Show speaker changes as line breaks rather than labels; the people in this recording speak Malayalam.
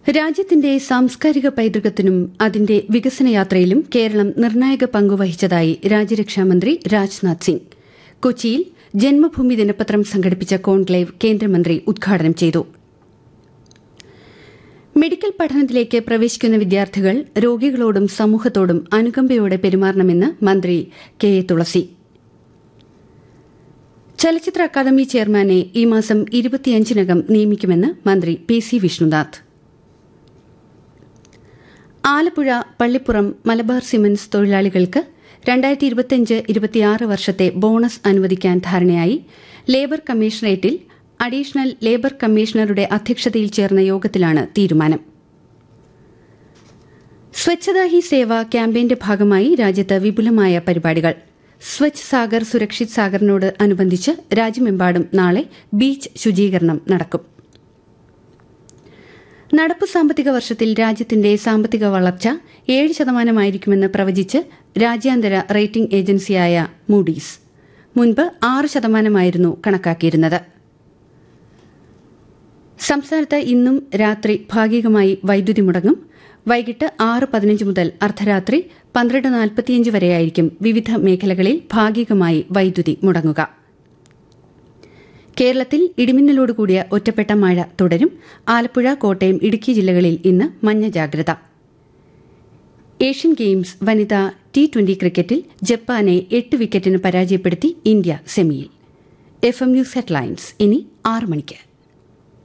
രാജ്യത്തിന്റെ സാംസ്കാരിക പൈതൃകത്തിനും അതിന്റെ വികസനയാത്രയിലും കേരളം നിർണായക പങ്കുവഹിച്ചതായി രാജ്യരക്ഷാമന്ത്രി രാജ്നാഥ് സിംഗ് കൊച്ചിയിൽ ജന്മഭൂമി ദിനപത്രം സംഘടിപ്പിച്ച കോൺക്ലേവ് കേന്ദ്രമന്ത്രി ഉദ്ഘാടനം ചെയ്തു മെഡിക്കൽ പഠനത്തിലേക്ക് പ്രവേശിക്കുന്ന വിദ്യാർത്ഥികൾ രോഗികളോടും സമൂഹത്തോടും അനുകമ്പയോടെ പെരുമാറണമെന്ന് മന്ത്രി കെ എ തുളസി ചലച്ചിത്ര അക്കാദമി ചെയർമാനെ ഈ മാസം ഇരുപത്തിയഞ്ചിനകം നിയമിക്കുമെന്ന് മന്ത്രി P C Vishnunath Alappuzha Pallippuram Malabar cements തൊഴിലാളികൾക്ക് രണ്ടായിരത്തി ഇരുപത്തിയഞ്ച് ഇരുപത്തിയാറ് വർഷത്തെ ബോണസ് അനുവദിക്കാൻ ധാരണയായി ലേബർ കമ്മീഷണറേറ്റിൽ അഡീഷണൽ ലേബർ കമ്മീഷണറുടെ അധ്യക്ഷതയിൽ ചേർന്ന യോഗത്തിലാണ് തീരുമാനം സ്വച്ഛതാ ഹി സേവ ക്യാമ്പയിന്റെ ഭാഗമായി രാജ്യത്ത് വിപുലമായ പരിപാടികൾ സ്വച്ഛ് സാഗർ സുരക്ഷിത് സാഗറിനോട് അനുബന്ധിച്ച് രാജ്യമെമ്പാടും നാളെ ബീച്ച് ശുചീകരണം നടക്കും നടപ്പു സാമ്പത്തിക വർഷത്തിൽ രാജ്യത്തിന്റെ സാമ്പത്തിക വളർച്ച ഏഴ് ശതമാനമായിരിക്കുമെന്ന് പ്രവചിച്ച് രാജ്യാന്തര റേറ്റിംഗ് ഏജൻസിയായ മൂഡീസ് മുൻപ് ആറ് ശതമാനമായിരുന്നു കണക്കാക്കിയിരുന്നത് സംസ്ഥാനത്ത് ഇന്നും രാത്രി ഭാഗികമായി വൈദ്യുതി മുടങ്ങും വൈകിട്ട് ആറ് പതിനഞ്ച് മുതൽ അർദ്ധരാത്രി പന്ത്രണ്ട് നാൽപ്പത്തിയഞ്ച് വരെയായിരിക്കും വിവിധ മേഖലകളിൽ ഭാഗികമായി വൈദ്യുതി മുടങ്ങുക കേരളത്തിൽ ഇടിമിന്നലോടുകൂടിയ ഒറ്റപ്പെട്ട മഴ തുടരും ആലപ്പുഴ കോട്ടയം ഇടുക്കി ജില്ലകളിൽ ഇന്ന് മഞ്ഞ ജാഗ്രത ഏഷ്യൻ ഗെയിംസ് വനിതാ ടി ട്വന്റി ക്രിക്കറ്റിൽ ജപ്പാനെ എട്ട് വിക്കറ്റിന് പരാജയപ്പെടുത്തി ഇന്ത്യ സെമിയിൽ എഫ് എം ന്യൂസ് ഹെഡ്ലൈൻസ് ഇനി ആറ് മണിക്ക്